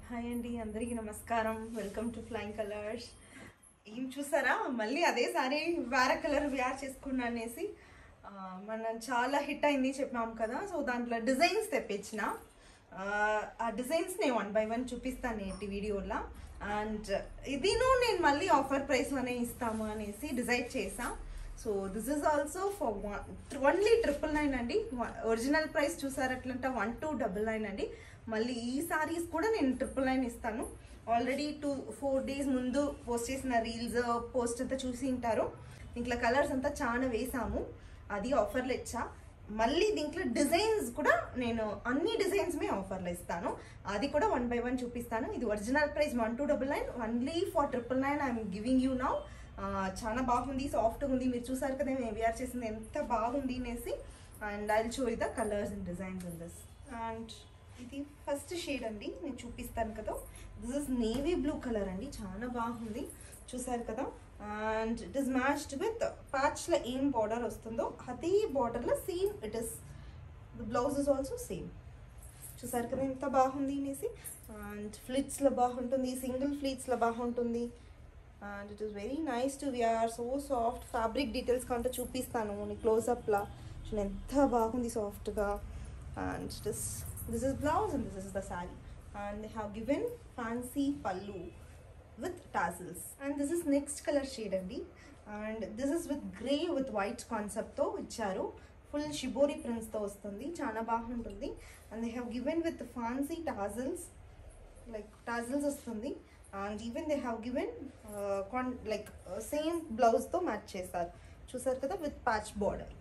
hi అండి అందరికీ నమస్కారం వెల్కమ్ టు ఫ్లైంగ్ కలర్స్ ఏం చూసారా మళ్ళీ అదే సారీ వేరే కలర్ వేర్ చేసుకున్నా అనేసి ఆ, మనం చాలా హిట్ అయింది చెప్పినాం కదా సో దాంట్లో డిజైన్స్ తెప్పించిన ఆ, ఆ డిజైన్స్ నేను వన్ బై వన్ చూపిస్తాను ఏంటి వీడియోలో అండ్ ఇదిను నేను మళ్ళీ ఆఫర్ ప్రైస్లోనే ఇస్తాము అనేసి డిసైడ్ చేసా so this is also for one only triple nine అండి ఒరిజినల్ ప్రైస్ చూసారు అట్లంటే వన్ టూ డబుల్ నైన్ అండి మళ్ళీ ఈ సారీస్ కూడా నేను ట్రిపుల్ నైన్ ఇస్తాను ఆల్రెడీ టూ ఫోర్ డేస్ ముందు పోస్ట్ చేసిన రీల్స్ పోస్ట్ అంతా చూసి ఉంటారు దీంట్లో కలర్స్ అంతా చాలా వేసాము అది ఆఫర్లు ఇచ్చా మళ్ళీ దీంట్లో డిజైన్స్ కూడా నేను అన్ని డిజైన్స్ మే ఆఫర్లో ఇస్తాను అది కూడా వన్ బై వన్ చూపిస్తాను ఇది original price one two double nine only for triple nine I'm giving you now చాలా బాగుంది సాఫ్ట్గా ఉంది మీరు చూసారు కదా మేము వేర్ చేసింది ఎంత బాగుంది అనేసి and I show the colours and designs in this and ఇది ఫస్ట్ షేడ్ అండి నేను చూపిస్తాను కదా this is navy blue colour అండి చాలా బాగుంది చూసారు కదా and it is matched with ప్యాచ్లో ఏం బార్డర్ వస్తుందో అదే బార్డర్లో same it is the blouse is also same చూసారు కదా ఎంత బాగుంది అనేసి అండ్ ఫ్లిట్స్లో బాగుంటుంది సింగిల్ ఫ్లీట్స్లో బాగుంటుంది and it is very nice to wear so soft fabric details కంటే చూపిస్తాను నీ క్లోజప్లా చూడండి ఎంత బాగుంది సాఫ్ట్గా and this this is blouse and this is the sari and they have given fancy pallu with tassels and this is next colour shade అండి and this is with grey with white కాన్సెప్ట్తో ఇచ్చారు ఫుల్ షిబోరి ప్రింట్స్తో వస్తుంది చాలా బాగుంటుంది and they have given with fancy tassels like tassels వస్తుంది and even they have given con like same బ్లౌజ్తో match చేస్తారు చూసారు కదా విత్ ప్యాచ్ బార్డర్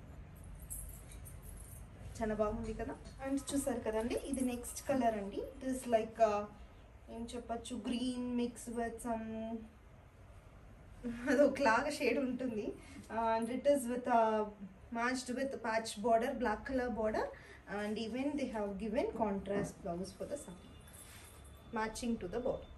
చాలా బాగుంది కదా అండ్ చూసారు కదండి ఇది నెక్స్ట్ కలర్ అండి ఇట్ ఇస్ లైక్ ఏం చెప్పచ్చు గ్రీన్ మిక్స్ విత్ సమ్ అది ఒకలాగా షేడ్ ఉంటుంది and it is with matched with patch border black colour border and even they have given contrast blouse for the sari matching to the border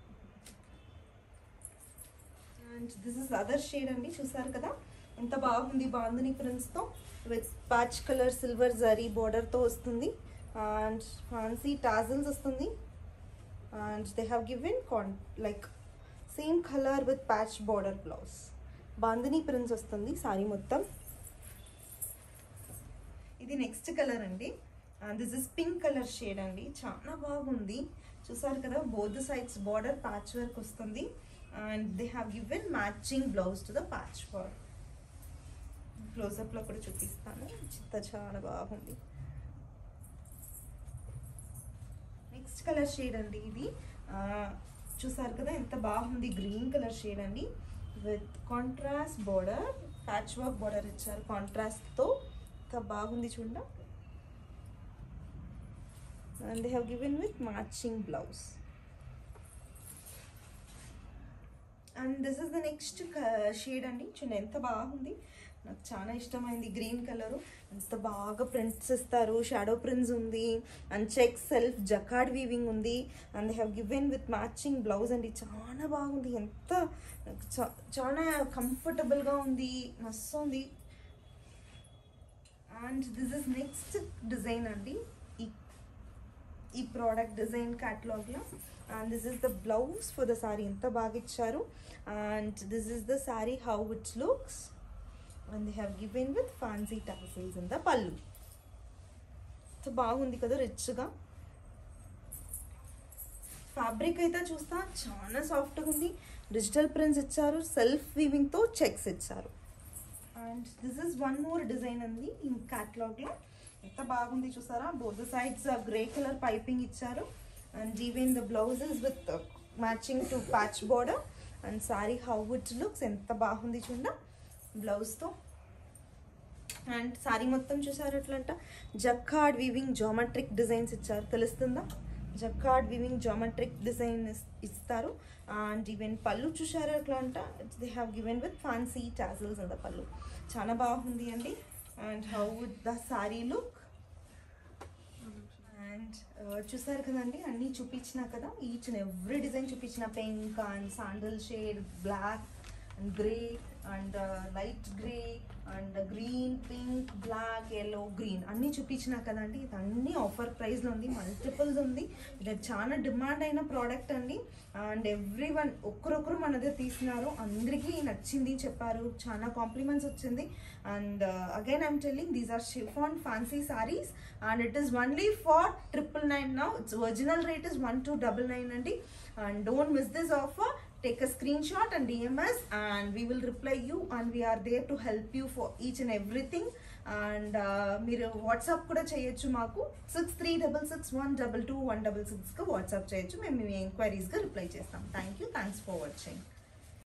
and this is other shade అండి చూసారు కదా ఎంత బాగుంది బాంధని ప్రింట్స్తో with patch colour silver zari బార్డర్తో వస్తుంది and fancy tassels వస్తుంది and they have given con like same colour with patch border blouse bandhani prints వస్తుంది సారీ మొత్తం ఇది నెక్స్ట్ కలర్ అండి this is pink colour shade అండి చాలా బాగుంది చూసారు కదా both sides border patch work వస్తుంది and they have given matching blouse to the patch border క్లోజప్లో కూడా చూపిస్తాను చిత్త చాలా బాగుంది నెక్స్ట్ కలర్ షేడ్ అండి ఇది ఆ, చూసారు కదా ఎంత బాగుంది గ్రీన్ కలర్ షేడ్ అండి with contrast border patch work border ఇచ్చారు కాంట్రాస్ట్తో ఎంత బాగుంది చూడండి and they have given with matching blouse and this is the next shade అండి చూడండి ఎంత బాగుంది నాకు చాలా ఇష్టమైంది గ్రీన్ కలరు ఎంత బాగా ప్రింట్స్ ఇస్తారు షాడో ప్రింట్స్ ఉంది and check self jacquard weaving ఉంది and they have given with matching blouse అండి చాలా బాగుంది ఎంత నాకు చా- చాలా కంఫర్టబుల్గా ఉంది మస్తు ఉంది and this is next design అండి ఈ ఈ ప్రోడక్ట్ డిజైన్ క్యాటలాగ్లో and this is the blouse for the sari ఎంత బాగా ఇచ్చారు and this is the sari how it's looks and they have given with fancy tassels in the pallu so బాగుంది కదా రిచ్గా ఫ్యాబ్రిక్ అయితే చూస్తా చాలా సాఫ్ట్గా ఉంది డిజిటల్ ప్రింట్స్ ఇచ్చారు సెల్ఫ్ వీవింగ్తో చెక్స్ ఇచ్చారు and this is one more design ఉంది ఈ క్యాటలాగ్లో ఎంత బాగుంది చూసారా both sides grey colour piping ఇచ్చారు and even the blouses with matching to patch border and sari how it looks ఎంత బాగుంది చూడ బ్లౌజ్తో అండ్ సారీ మొత్తం చూసారు ఎట్లంట జక్కాడ్ వీవింగ్ జామెట్రిక్ డిజైన్స్ ఇచ్చారు తెలుస్తుందా జక్కాడ్ వీవింగ్ జామెట్రిక్ డిజైన్ ఇస్తారు అండ్ ఈవెన్ పళ్ళు చూసారు ఎట్లా అంట they have given with fancy tassels in the pallu చాలా బాగుంది అండి and how would the sari look and చూసారు కదండి అన్నీ చూపించినా కదా ఈచ్ అండ్ ఎవ్రీ డిజైన్ చూపించిన pink and sandal shade black and grey and light grey and green pink black yellow green అన్నీ చూపించినా కదండి ఇది అన్ని ఆఫర్ ప్రైస్లో ఉంది మల్టిపుల్స్ ఉంది ఇది చాలా డిమాండ్ అయిన ప్రోడక్ట్ అండి అండ్ ఎవ్రీ వన్ ఒక్కరొక్కరు మన దగ్గర తీసినారు అందరికీ నచ్చింది చెప్పారు చాలా కాంప్లిమెంట్స్ వచ్చింది and again I'm telling these are chiffon fancy saris and it is only for triple nine now it's original rate is one two double nine అండి and don't miss this offer take a screenshot and DM us and we will reply you and we are there to help you for each and everything and మీరు WhatsApp కూడా చేయొచ్చు మాకు six three double six one double two one double సిక్స్కి WhatsApp చేయొచ్చు మేము మీ ఎంక్వైరీస్గా reply చేస్తాం thank you thanks for watching